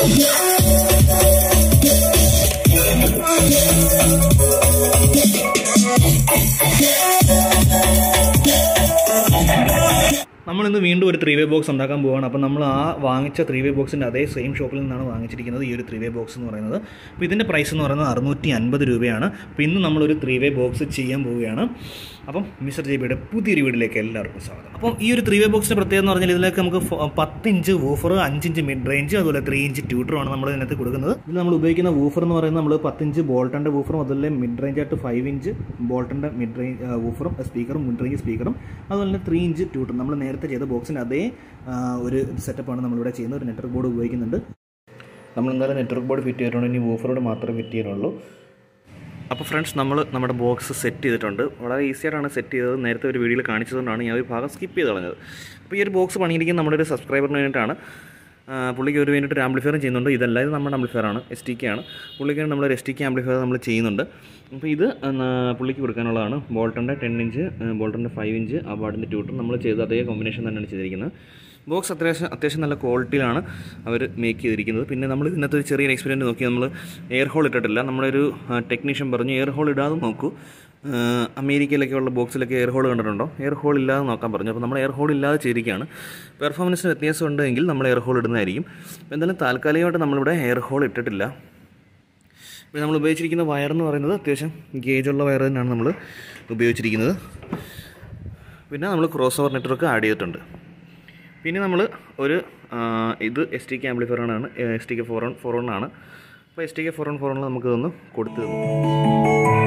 നമ്മളിന്ന് വീണ്ടും ഒരു ത്രീ വേ ബോക്സ് ഉണ്ടാക്കാൻ പോവുകയാണ് അപ്പോൾ നമ്മൾ ആ വാങ്ങിച്ച ത്രീ വേ ബോക്സിൻ്റെ അതേ സെയിം ഷോപ്പിൽ നിന്നാണ് വാങ്ങിച്ചിരിക്കുന്നത് ഈ ഒരു ത്രീ വേ ബോക്സ് എന്ന് പറയുന്നത് അപ്പോൾ ഇതിൻ്റെ പ്രൈസ് എന്ന് പറയുന്നത് അറുന്നൂറ്റി അൻപത് രൂപയാണ് അപ്പോൾ ഇന്ന് നമ്മളൊരു ത്രീ വേ ബോക്സ് ചെയ്യാൻ പോവുകയാണ് അപ്പം മിസ്റ്റർ ജെബിയുടെ പുതിയൊരു വീട്ടിലേക്ക് എല്ലാവർക്കും സ്വാഗതം അപ്പം ഈ ഒരു ത്രീ വേ ബോക്സിൻ്റെ പ്രത്യേകത എന്ന് പറഞ്ഞാൽ ഇതിലേക്ക് നമുക്ക് ഫ- പത്ത് ഇഞ്ച് വൂഫർ അഞ്ച് ഇഞ്ച് മിഡ് റേഞ്ച് അതുപോലെ ത്രീ ഇഞ്ച് ട്യൂട്ടറുമാണ് നമ്മൾ ഇതിനകത്ത് കൊടുക്കുന്നത് ഇതിൽ നമ്മൾ ഉപയോഗിക്കുന്ന വൂഫർ എന്ന് പറയുന്നത് നമ്മൾ പത്തിഞ്ച് ബോൾട്ടൻ്റെ വൂഫറും അതുപോലെ മിഡ് റേഞ്ച് ആയിട്ട് ഫൈവ് ഇഞ്ച് ബോൾട്ടൻ്റെ മിഡ് റേഞ്ച് വൂഫറും സ്പീക്കറും മിഡ് റേഞ്ച് സ്പീക്കറും അതുപോലെ തന്നെ ത്രീ ഇഞ്ച് ട്യൂട്ടർ നമ്മൾ നേരത്തെ ചെയ്ത ബോക്സിൻ്റെ അതേ ആ, ഒരു സെറ്റപ്പാണ് നമ്മളിവിടെ ചെയ്യുന്നത് ഒരു നെറ്റ്വർക്ക് ബോർഡ് ഉപയോഗിക്കുന്നുണ്ട് നമ്മൾ എന്തായാലും നെറ്റ്വർക്ക് ബോർഡ് ഫിറ്റ് ചെയ്തിട്ടുണ്ട് ഇനി വൂഫറോട് മാത്രമേ ഫിറ്റ് ചെയ്യാനുള്ളൂ അപ്പോൾ ഫ്രണ്ട്സ് നമ്മൾ നമ്മുടെ ബോക്സ് സെറ്റ് ചെയ്തിട്ടുണ്ട് വളരെ ഈസി ആയിട്ടാണ് സെറ്റ് ചെയ്തത് നേരത്തെ ഒരു വീഡിയോയിൽ കാണിച്ചതുകൊണ്ടാണ് ഞാൻ ഒരു ഭാഗം സ്കിപ്പ് ചെയ്ത് കളഞ്ഞത് അപ്പോൾ ഈ ഒരു ബോക്സ് പണിയിരിക്കുന്നത് നമ്മുടെ ഒരു സബ്സ്ക്രൈബറിന് വേണ്ടിയിട്ടാണ് ആ, പുള്ളിക്ക് ഒരു വേണ്ടിയിട്ട് ഒരു ആംപ്ലിഫയറും ചെയ്യുന്നുണ്ട് ഇതല്ല ഇത് നമ്മുടെ ആംപ്ലിഫയർ ആണ് എസ് ടി കെ ആണ് പുള്ളിക്ക് നമ്മളൊരു എസ് ടി കെ ആംപ്ലിഫയർ നമ്മൾ ചെയ്യുന്നുണ്ട് അപ്പോൾ ഇത് എന്നാ, പുള്ളിക്ക് കൊടുക്കാനുള്ളതാണ് ബോൾട്ടൻ്റെ ടെൻ ഇഞ്ച് ബോൾട്ടൻ്റെ ഫൈവ് ഇഞ്ച് അവാർഡിൻ്റെ ട്യൂട്ടർ നമ്മൾ ചെയ്ത അതേ കോമ്പിനേഷൻ തന്നെയാണ് ചെയ്തിരിക്കുന്നത് ബോക്സ് അത്യാവശ്യം അത്യാവശ്യം നല്ല ക്വാളിറ്റിയിലാണ് അവർ മേക്ക് ചെയ്തിരിക്കുന്നത് പിന്നെ നമ്മൾ ഇതിനകത്ത് ഒരു ചെറിയൊരു എക്സ്പീരിയൻസ് നോക്കി നമ്മൾ എയർ ഹോൾ ഇട്ടിട്ടില്ല നമ്മളൊരു ടെക്നീഷ്യൻ പറഞ്ഞു എയർ ഹോൾ ഇടാതെ നോക്കൂ ആ, അമേരിക്കയിലൊക്കെ ഉള്ള ബോക്സിലൊക്കെ എയർ ഹോൾ കണ്ടിട്ടുണ്ടോ എയർ ഹോൾ ഇല്ലാതെ നോക്കാൻ പറഞ്ഞു അപ്പോൾ നമ്മൾ എയർ ഹോൾ ഇല്ലാതെ ചെയ്തിരിക്കുകയാണ് പെർഫോമൻസിന് വ്യത്യാസം ഉണ്ടെങ്കിൽ നമ്മൾ എയർ ഹോൾ ഇടുന്നതായിരിക്കും അപ്പോൾ എന്തായാലും താൽക്കാലികമായിട്ട് നമ്മളിവിടെ എയർ ഹോൾ ഇട്ടിട്ടില്ല പിന്നെ നമ്മൾ ഉപയോഗിച്ചിരിക്കുന്ന വയർ എന്ന് പറയുന്നത് അത്യാവശ്യം ഗേജുള്ള വയർ തന്നെയാണ് നമ്മൾ ഉപയോഗിച്ചിരിക്കുന്നത് പിന്നെ നമ്മൾ ക്രോസ് ഓവർ നെറ്റ്വർക്ക് ആഡ് ചെയ്തിട്ടുണ്ട് പിന്നെ നമ്മൾ ഒരു ആ, ഇത് എസ് ടി കെ ആംപ്ലിഫയർ ആണ് S T K four on four on ആണ് അപ്പോൾ S T K four on four ഓണിൽ നമുക്ക് ഇതൊന്ന് കൊടുത്തു തന്നു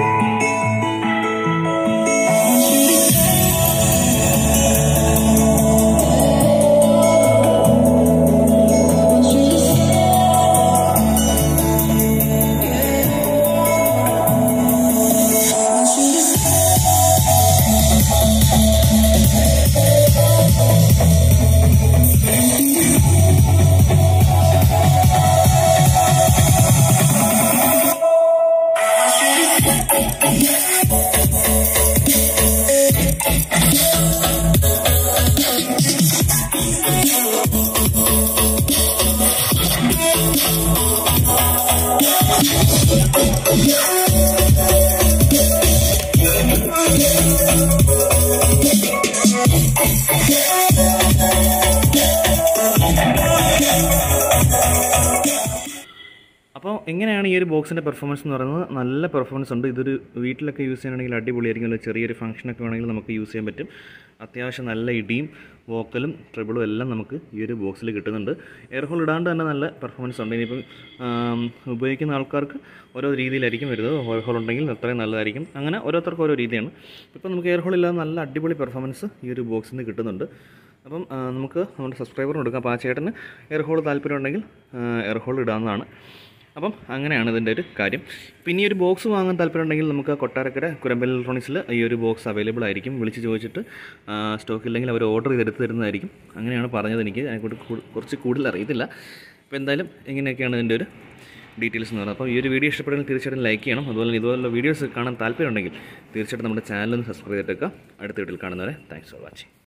അപ്പോൾ എങ്ങനെയാണ് ഈ ഒരു ബോക്സിൻ്റെ പെർഫോമൻസ് എന്ന് പറയുന്നത് നല്ല പെർഫോമൻസ് ഉണ്ട് ഇതൊരു വീട്ടിലൊക്കെ യൂസ് ചെയ്യണമെങ്കിൽ അടിപൊളിയായിരിക്കും അല്ല ചെറിയൊരു ഫംഗ്ഷനൊക്കെ വേണമെങ്കിൽ നമുക്ക് യൂസ് ചെയ്യാൻ പറ്റും അത്യാവശ്യം നല്ല ഇടിയും വോക്കലും ട്രിബിളും എല്ലാം നമുക്ക് ഈ ഒരു ബോക്സിൽ കിട്ടുന്നുണ്ട് എയർ ഹോൾ ഇടാണ്ട് തന്നെ നല്ല പെർഫോമൻസ് ഉണ്ട് ഇനിയിപ്പം ആം, ഉപയോഗിക്കുന്ന ആൾക്കാർക്ക് ഓരോ രീതിയിലായിരിക്കും വരുന്നത് എയർ ഹോൾ ഉണ്ടെങ്കിൽ അത്രയും നല്ലതായിരിക്കും അങ്ങനെ ഓരോരുത്തർക്കും ഓരോ രീതിയാണ് ഇപ്പം നമുക്ക് എയർ ഹോൾ ഇല്ലാതെ നല്ല അടിപൊളി പെർഫോമൻസ് ഈ ഒരു ബോക്സിൽ നിന്ന് കിട്ടുന്നുണ്ട് അപ്പം ആ, നമുക്ക് നമ്മുടെ സബ്സ്ക്രൈബറിന് കൊടുക്കാം അപ്പോൾ ആ ചേട്ടന് എയർ ഹോൾ താല്പര്യം ഉണ്ടെങ്കിൽ എയർ ഹോൾ ഇടാവുന്നതാണ് അപ്പം അങ്ങനെയാണ് ഇതിൻ്റെ ഒരു കാര്യം പിന്നെ ഈ ഒരു ബോക്സ് വാങ്ങാൻ താല്പര്യമുണ്ടെങ്കിൽ നമുക്ക് കൊട്ടാരക്കര കുരമ്പൽ ഇലക്ട്രോണിക്സിൽ ഈ ഒരു ബോക്സ് അവൈലബിൾ ആയിരിക്കും വിളിച്ച് ചോദിച്ചിട്ട് സ്റ്റോക്ക് ഇല്ലെങ്കിൽ അവർ ഓർഡർ ചെയ്തെടുത്ത് തരുന്നതായിരിക്കും അങ്ങനെയാണ് പറഞ്ഞത് എനിക്ക് അതിനെക്കൂട്ട് കൂ- കുറച്ച് കൂടുതൽ അറിയത്തില്ല അപ്പോൾ എന്തായാലും ഇങ്ങനെയൊക്കെയാണ് ഇതിൻ്റെ ഒരു ഡീറ്റെയിൽസ് എന്ന് പറയുന്നത് അപ്പോൾ ഈ ഒരു വീഡിയോ ഇഷ്ടപ്പെടുമെങ്കിൽ തീർച്ചയായിട്ടും ലൈക്ക് ചെയ്യണം അതുപോലെ തന്നെ ഇതുപോലുള്ള വീഡിയോസ് കാണാൻ താല്പര്യമുണ്ടെങ്കിൽ തീർച്ചയായിട്ടും നമ്മുടെ ചാനൽ ഒന്ന് സബ്സ്ക്രൈബ് ചെയ്തിട്ടേക്കുക അടുത്ത വീട്ടിൽ കാണുന്നവരെ താങ്ക്സ് ഫോർ വാച്ചിങ്